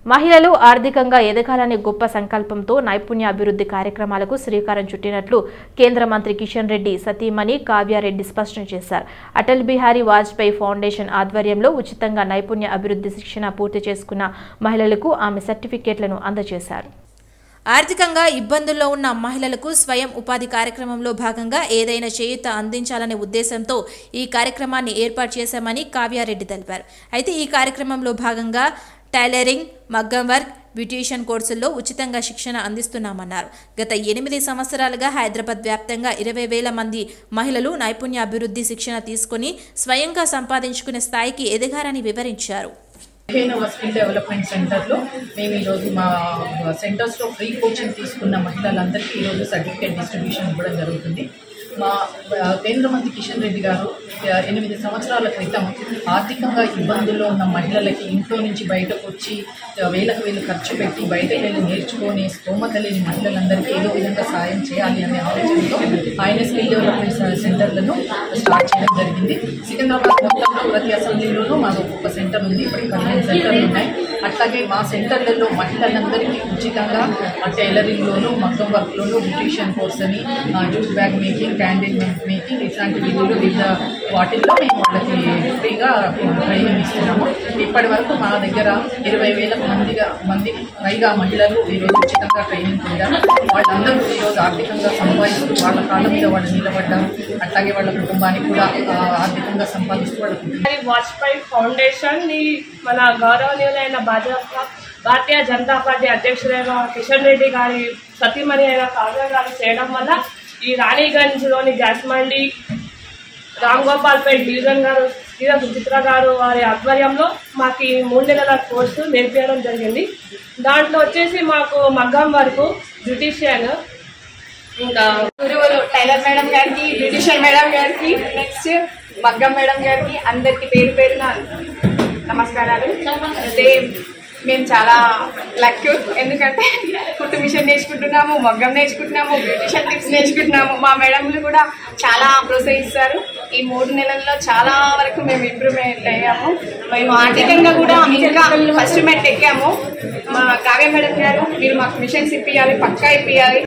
మహిళలు ఆర్థికంగా ఎదగాలనే గొప్ప సంకల్పంతో నైపుణ్య అభివృద్ధి కార్యక్రమాలకు శ్రీకారం చుట్టినట్లు కేంద్ర మంత్రి కిషన్ రెడ్డి సతీమణి కావ్యారెడ్డి స్పష్టం చేశారు అటల్ బిహారీ వాజ్పేయి ఫౌండేషన్ ఆధ్వర్యంలో ఉచితంగా నైపుణ్య అభివృద్ధి శిక్షణ పూర్తి చేసుకున్న మహిళలకు ఆమె సర్టిఫికేట్లను అందజేశారు ఆర్థికంగా ఇబ్బందుల్లో ఉన్న మహిళలకు స్వయం ఉపాధి కార్యక్రమంలో భాగంగా ఏదైనా చేయూత అందించాలనే ఉద్దేశంతో ఈ కార్యక్రమాన్ని ఏర్పాటు చేశామని కావ్యారెడ్డి తెలిపారు అయితే ఈ కార్యక్రమంలో భాగంగా టైలరింగ్ మగ్గం వర్క్ బ్యూటీషియన్ కోర్సుల్లో ఉచితంగా శిక్షణ అందిస్తున్నామన్నారు గత ఎనిమిది సంవత్సరాలుగా హైదరాబాద్ వ్యాప్తంగా ఇరవై వేల మంది మహిళలు నైపుణ్య అభివృద్ధి శిక్షణ తీసుకుని స్వయంగా సంపాదించుకునే స్థాయికి ఎదిగారని వివరించారు పదిహేనవ స్కిల్ డెవలప్మెంట్ సెంటర్లో మేము ఈరోజు మా సెంటర్స్లో ఫ్రీ కోచింగ్ తీసుకున్న మహిళలందరికీ ఈరోజు సర్టిఫికేట్ డిస్ట్రిబ్యూషన్ ఇవ్వడం జరుగుతుంది మా ఆ, కేంద్ర మంత్రి కిషన్ రెడ్డి గారు ఆ, ఎనిమిది సంవత్సరాల క్రితం ఆర్థికంగా ఇబ్బందుల్లో ఉన్న మహిళలకి ఇంట్లో నుంచి బయటకు వచ్చి ఆ, వేలకు వేలు ఖర్చు పెట్టి బయటకు వెళ్ళి నేర్చుకొని స్తోమత లేని మహిళలందరికీ ఏదో విధంగా సాయం చేయాలి అనే ఆలోచనతో ఆయన స్కిల్ డెవలప్మెంట్ సెంటర్లను స్టార్ట్ చేయడం జరిగింది సికింద్రాబాద్ మొత్తంలో ప్రతి అసెంబ్లీలోనూ మాకు ఒక సెంటర్ ఉంది ఇప్పటికి పదిహేను సెంటర్లు ఉన్నాయి అట్లాగే మా సెంటర్లలో మహిళలందరికీ ఉచితంగా ఆ టైలరింగ్లోను మగ్గం వర్క్లోను బ్యూటిషియన్ కోర్స్ అని ఆ, jute bag making candle making ఇట్లాంటి విధులు వివిధ వాటిల్లో మేము వాళ్ళకి ఫ్రీగా ట్రైనింగ్ ఇస్తున్నాము ఇప్పటి వరకు మా దగ్గర ఇరవై వేల మందిగా మంది పైగా మహిళలు ఈరోజు ఉచితంగా ట్రైనింగ్ పొందారు వాళ్ళందరూ ఈరోజు ఆర్థికంగా సంపాదిస్తూ వాళ్ళ కాళ్ళ మీద వాళ్ళు నిలబడ్డారు అట్లాగే వాళ్ళ కుటుంబానికి కూడా ఆ, ఆర్థికంగా సంపాదిస్తూ వాళ్ళ కుటుంబం బిహారీ వాజ్పేయి ఫౌండేషన్ ని మన గౌరవనీయులైన భాజపా భారతీయ జనతా పార్టీ అధ్యక్షులైన కిషన్ రెడ్డి గారి సతీమణి అయిన కావ్య గారు చేయడం వల్ల ఈ రాణిగంజ్లోని గ్యాస్ మండి రామ్ గోపాల్ పేట్ డివిజన్ గారు శ్రీరా సుచిత్ర గారు వారి ఆధ్వర్యంలో మాకు ఈ మూడు నెలల కోర్సు నేర్పించడం జరిగింది దాంట్లో వచ్చేసి మాకు మగ్గం వరకు బ్యూటీషియన్ ఇంకా గురువులు టైలర్ మేడం గారికి బ్యూటిషియన్ మేడం గారికి నెక్స్ట్ మగ్గం మేడం గారికి అందరికి పేరు పేరున నమస్కారాలు అయితే మేము చాలా లక్ ఎందుకంటే కుట్టు మిషన్ నేర్చుకుంటున్నాము మగ్గం నేర్చుకుంటున్నాము బ్యూటిషియన్ టిప్స్ నేర్చుకుంటున్నాము మా మేడంలు కూడా చాలా ప్రోత్సహిస్తారు ఈ మూడు నెలల్లో చాలా వరకు మేము ఇంప్రూవ్మెంట్ అయ్యాము మేము ఆర్థికంగా కూడా ఇంకా ఫస్ట్ మెట్ ఎక్కాము మా కావ్య మేడం గారు మీరు మాకు మిషన్స్ ఇప్పియాలి పక్కా ఇప్పియాలి